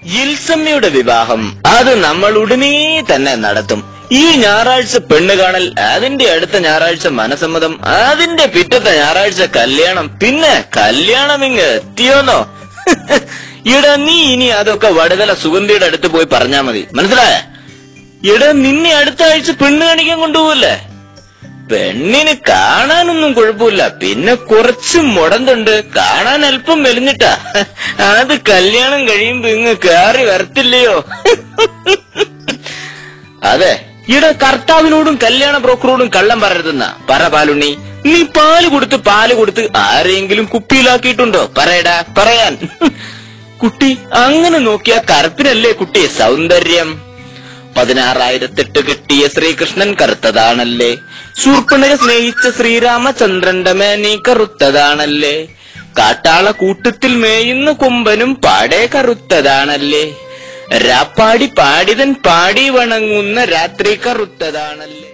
ജിൽസമ്മയുടെ വിവാഹം അത് നമ്മൾ ഉടനെ തന്നെ നടത്തും ഈ ഞായറാഴ്ച പെണ്ണ് കാണൽ അതിന്റെ അടുത്ത ഞായറാഴ്ച മനസമ്മതം അതിന്റെ പിറ്റത്തെ ഞായറാഴ്ച കല്യാണം പിന്നെ കല്യാണം ഇങ്ങ് എത്തിയോന്നോ ഇടാ നീ ഇനി അതൊക്കെ വടുതല സുഗന്ധിയുടെ അടുത്ത് പോയി പറഞ്ഞാ മതി മനസ്സിലായ ഇടാ നിന്നെ അടുത്ത ആഴ്ച പെണ്ണ് കാണിക്കാൻ കൊണ്ടുപോകല്ലേ പെണ്ണിന് കാണാനൊന്നും കുഴപ്പമില്ല പിന്നെ കുറച്ച് മുടന്തുണ്ട് കാണാൻ അല്പം മെലിഞ്ഞിട്ടാ അത് കല്യാണം കഴിയുമ്പോ ഇങ്ങ് കയറി വരത്തില്ലയോ അതെ ഇവിടെ കർത്താവിനോടും കല്യാണ ബ്രോക്കറോടും കള്ളം പറയരുതെന്ന പറ പാലുണ്ണി നീ പാല് കൊടുത്ത് പാല് കൊടുത്ത് ആരെയെങ്കിലും കുപ്പിയിലാക്കിയിട്ടുണ്ടോ പറയടാ പറയാൻ കുട്ടി അങ്ങനെ നോക്കിയാ കറുപ്പിനല്ലേ കുട്ടി സൗന്ദര്യം പതിനാറായിരത്തെട്ട് കിട്ടിയ ശ്രീകൃഷ്ണൻ കറുത്തതാണല്ലേ ശൂർപ്പണക സ്നേഹിച്ച ശ്രീരാമചന്ദ്രന്റെ മേനി കറുത്തതാണല്ലേ കാട്ടാള കൂട്ടത്തിൽ മേയുന്ന കൊമ്പനും പാടെ കറുത്തതാണല്ലേ രാപ്പാടി പാടിതൻ പാടി വണങ്ങുന്ന രാത്രി കറുത്തതാണല്ലേ